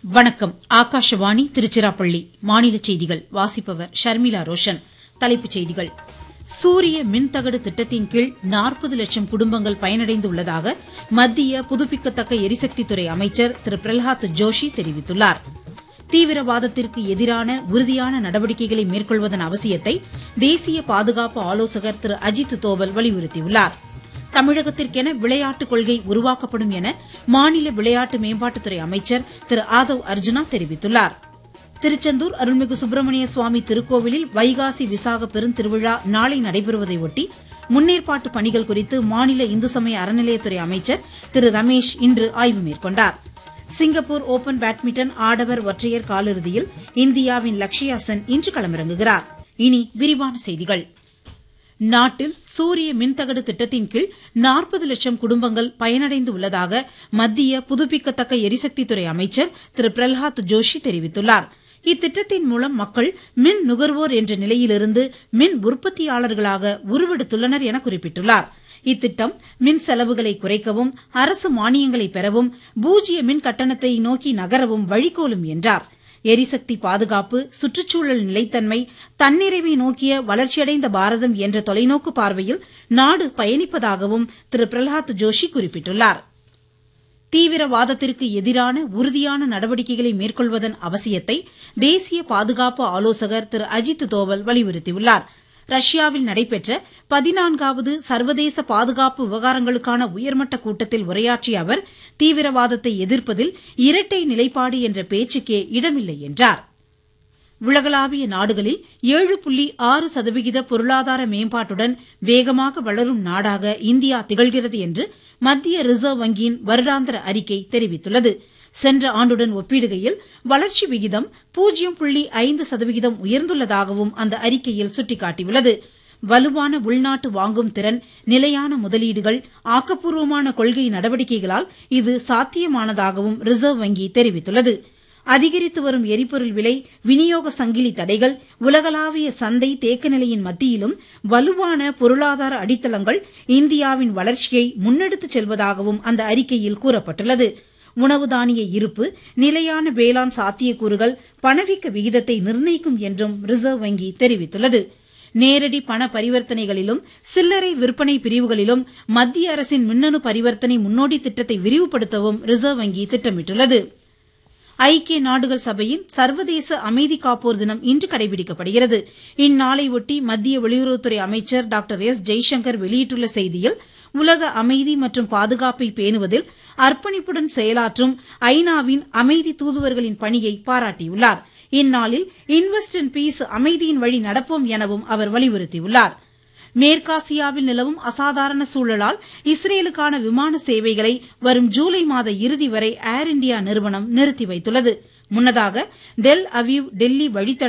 வணக்கம் ஆகாஷவாணி திருச்சிராப்பள்ளி மாநில செய்திகள் வாசிப்பவர் ஷர்மிளா ரோஷன் தலைப்புச் செய்திகள் சூரிய மின்தகடு திட்டத்தின் கீழ் நாற்பது லட்சம் குடும்பங்கள் பயனடைந்துள்ளதாக மத்திய புதுப்பிக்கத்தக்க எரிசக்தித்துறை அமைச்சர் திரு பிரல்ஹாத் ஜோஷி தெரிவித்துள்ளார் தீவிரவாதத்திற்கு எதிரான உறுதியான நடவடிக்கைகளை மேற்கொள்வதன் அவசியத்தை தேசிய பாதுகாப்பு ஆலோசகர் திரு அஜித் தோவல் வலியுறுத்தியுள்ளார் தமிழகத்திற்கென விளையாட்டுக் கொள்கை உருவாக்கப்படும் என மாநில விளையாட்டு மேம்பாட்டுத்துறை அமைச்சர் திரு ஆதவ் அர்ஜுனா தெரிவித்துள்ளார் திருச்செந்தூர் அருள்மிகு சுப்பிரமணிய சுவாமி திருக்கோவிலில் வைகாசி விசாக பெருந்திருவிழா நாளை நடைபெறுவதையொட்டி முன்னேற்பாட்டு பணிகள் குறித்து மாநில இந்து சமய அறநிலையத்துறை அமைச்சர் திரு ரமேஷ் இன்று ஆய்வு மேற்கொண்டார் சிங்கப்பூர் ஓபன் பேட்மிண்டன் ஆடவர் ஒற்றையர் காலிறுதியில் இந்தியாவின் லக்ஷயா சென் இன்று களமிறங்குகிறார் இனி விரிவான செய்திகள் நாட்டில் சூரிய மின்தகடு திட்டத்தின் கீழ் நாற்பது லட்சம் குடும்பங்கள் பயனடைந்து உள்ளதாக மத்திய புதுப்பிக்கத்தக்க எரிசக்தித்துறை அமைச்சர் திரு பிரல்ஹாத் ஜோஷி தெரிவித்துள்ளார் இத்திட்டத்தின் மூலம் மக்கள் மின் நுகர்வோர் என்ற நிலையிலிருந்து மின் உற்பத்தியாளர்களாக உருவெடுத்துள்ளனர் என குறிப்பிட்டுள்ளார் இத்திட்டம் மின் செலவுகளை குறைக்கவும் அரசு மானியங்களை பெறவும் பூஜ்ய மின் கட்டணத்தை நோக்கி நகரவும் வழிகோலும் என்றார் எரிசக்தி பாதுகாப்பு சுற்றுச்சூழல் நிலைத்தன்மை தன்னிறைவை நோக்கிய வளர்ச்சியடைந்த பாரதம் என்ற தொலைநோக்கு பார்வையில் நாடு பயணிப்பதாகவும் திரு பிரல்ஹாத் ஜோஷி குறிப்பிட்டுள்ளார் தீவிரவாதத்திற்கு எதிரான உறுதியான நடவடிக்கைகளை மேற்கொள்வதன் அவசியத்தை தேசிய பாதுகாப்பு ஆலோசகர் திரு அஜித் தோவல் வலியுறுத்தியுள்ளார் ரஷ்யாவில் நடைபெற்ற பதினான்காவது சர்வதேச பாதுகாப்பு விவகாரங்களுக்கான உயர்மட்ட கூட்டத்தில் உரையாற்றிய அவர் தீவிரவாதத்தை எதிர்ப்பதில் இரட்டை நிலைப்பாடு என்ற பேச்சுக்கே இடமில்லை என்றார் உலகளாவிய நாடுகளில் ஏழு புள்ளி ஆறு சதவிகித பொருளாதார மேம்பாட்டுடன் வேகமாக வளரும் நாடாக இந்தியா திகழ்கிறது என்று மத்திய ரிசர்வ் வங்கியின் வருடாந்திர அறிக்கை தெரிவித்துள்ளது சென்ற ஆண்டுடன் ஒப்பிடுகையில் வளர்ச்சி விகிதம் பூஜ்ஜியம் புள்ளி ஐந்து சதவிகிதம் உயர்ந்துள்ளதாகவும் அந்த அறிக்கையில் சுட்டிக்காட்டியுள்ளது வலுவான உள்நாட்டு வாங்கும் திறன் நிலையான முதலீடுகள் ஆக்கப்பூர்வமான கொள்கை நடவடிக்கைகளால் இது சாத்தியமானதாகவும் ரிசர்வ் வங்கி தெரிவித்துள்ளது அதிகரித்து வரும் எரிபொருள் விலை விநியோக சங்கிலி தடைகள் உலகளாவிய சந்தை தேக்க நிலையின் மத்தியிலும் வலுவான பொருளாதார அடித்தளங்கள் இந்தியாவின் வளர்ச்சியை முன்னெடுத்துச் செல்வதாகவும் அந்த அறிக்கையில் கூறப்பட்டுள்ளது உணவு தானிய இருப்பு நிலையான வேளாண் சாத்தியக்கூறுகள் பணவீக்க விகிதத்தை நிர்ணயிக்கும் என்றும் ரிசர்வ் வங்கி தெரிவித்துள்ளது நேரடி பண பரிவர்த்தனைகளிலும் சில்லறை விற்பனை பிரிவுகளிலும் மத்திய அரசின் மின்னணு பரிவர்த்தனை முன்னோடி திட்டத்தை விரிவுபடுத்தவும் ரிசர்வ் வங்கி திட்டமிட்டுள்ளது ஐக்கிய நாடுகள் சபையின் சர்வதேச அமைதி காப்போர் தினம் இன்று கடைபிடிக்கப்படுகிறது இந்நாளையொட்டி மத்திய வெளியுறவுத்துறை அமைச்சர் டாக்டர் எஸ் ஜெய்சங்கர் வெளியிட்டுள்ள செய்தியில் உலக அமைதி மற்றும் பாதுகாப்பை பேணுவதில் அர்ப்பணிப்புடன் செயலாற்றும் ஐநாவின் அமைதி தூதுவர்களின் பணியை பாராட்டியுள்ளார் இந்நாளில் இன்வெஸ்ட் இன் பீஸ் அமைதியின் வழி நடப்போம் எனவும் அவர் வலியுறுத்தியுள்ளார் மேற்காசியாவில் நிலவும் அசாதாரண சூழலால் இஸ்ரேலுக்கான விமான சேவைகளை வரும் ஜூலை மாத இறுதி வரை ஏர் இண்டியா நிறுவனம் நிறுத்தி வைத்துள்ளது முன்னதாக டெல் அவீவ் டெல்லி வழித்தட